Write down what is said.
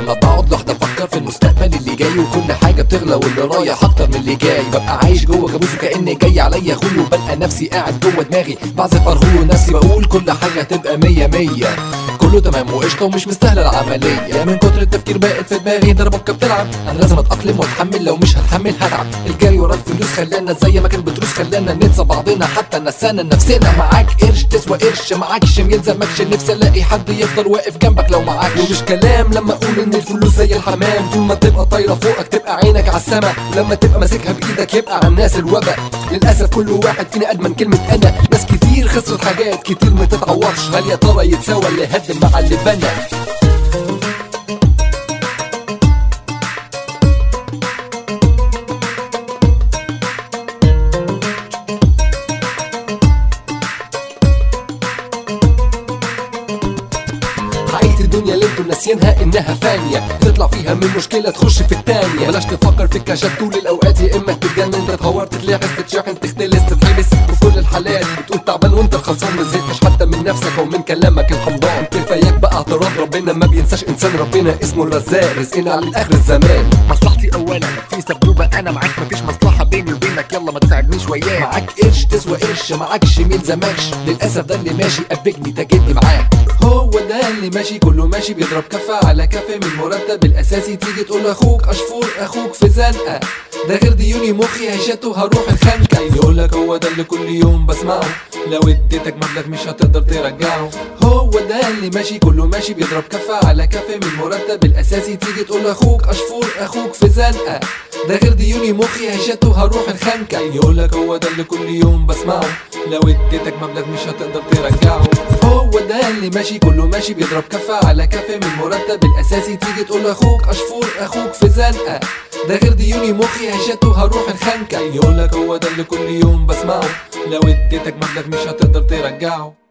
لما بقعد لوحدي افكر في المستقبل اللي جاي وكل حاجه بتغلى واللي رايح اكتر من اللي جاي ببقى عايش جوه كابوس وكاني جاي عليا اخوي وبلقى نفسي قاعد جوه دماغي بعزف ارغوي ونفسي بقول كل حاجه هتبقى مية مية كله تمام وقشطه ومش مستاهله العمليه من كتر التفكير بقت في دماغي ضربك بتلعب انا لازم اتاقلم واتحمل لو مش هتحمل هتعب الجري ورا الفلوس خلانا زي ما كان بتروس خلانا ننسى بعضنا حتى نسانا نفسنا معاك قرش تسوى قرش معاكش ما يلزمكش نفسي الاقي حد يفضل واقف جنبك لو معاك ومش كلام لما اقول ان الفلوس زي الحمام طول ما تبقى طايره فوقك تبقى عينك على السما ولما تبقى ماسكها بايدك يبقى على الناس الوباء للاسف كل واحد فينا ادمن كلمه انا ناس كتير خسرت حاجات كتير ما تتعوضش هل يا ترى يتساوى اللي هدم مع اللي بنى حقيقة الدنيا اللي انتوا ناسيينها انها فانية تطلع فيها من مشكلة تخش في التانية بلاش تفكر في الكاشات طول الاوقات يا اما تتجنن تتهور تتلغس تتشحن تختلس تتحبس وفي كل الحالات بتقول تعبان وانت الخسران ما زهقتش حتى من نفسك او من كلامك الحمضان كفاياك بقى اعتراض ربنا ما بينساش انسان ربنا اسمه الرزاق رزقنا على اخر الزمان مصلحتي اولا في سبوبه انا معاك مفيش مصلحه بيني وبينك يلا ما تتعبنيش وياك معاك قرش تسوى قرش معاكش ميلزمكش للاسف ده اللي ماشي قبجني تجدني معاك هو ده اللي ماشي كله ماشي بيضرب كفة على كفة من المرتب الاساسي تيجي تقول لاخوك اشفور اخوك في زنقة ده غير ديوني مخي هيشته هروح الخنقة يقول لك هو ده اللي كل يوم بسمعه لو اديتك مبلغ مش هتقدر ترجعه هو ده اللي ماشي كله ماشي بيضرب كفة على كفة من المرتب الاساسي تيجي تقول لاخوك اشفور اخوك في زنقة ده غير ديوني مخي هيشته هروح الخنقة يقول لك هو ده اللي كل يوم بسمعه لو اديتك مبلغ مش هتقدر ترجعه هو ده اللي ماشي كله ماشي بيضرب كفة على كفة من المرتب الاساسي تيجي تقول لاخوك اشفور اخوك في زنقة ده غير ديوني مخي هيشته هروح الخنقة يقول لك هو ده اللي كل يوم بسمعه لو اديتك مبلغ مش هتقدر ترجعه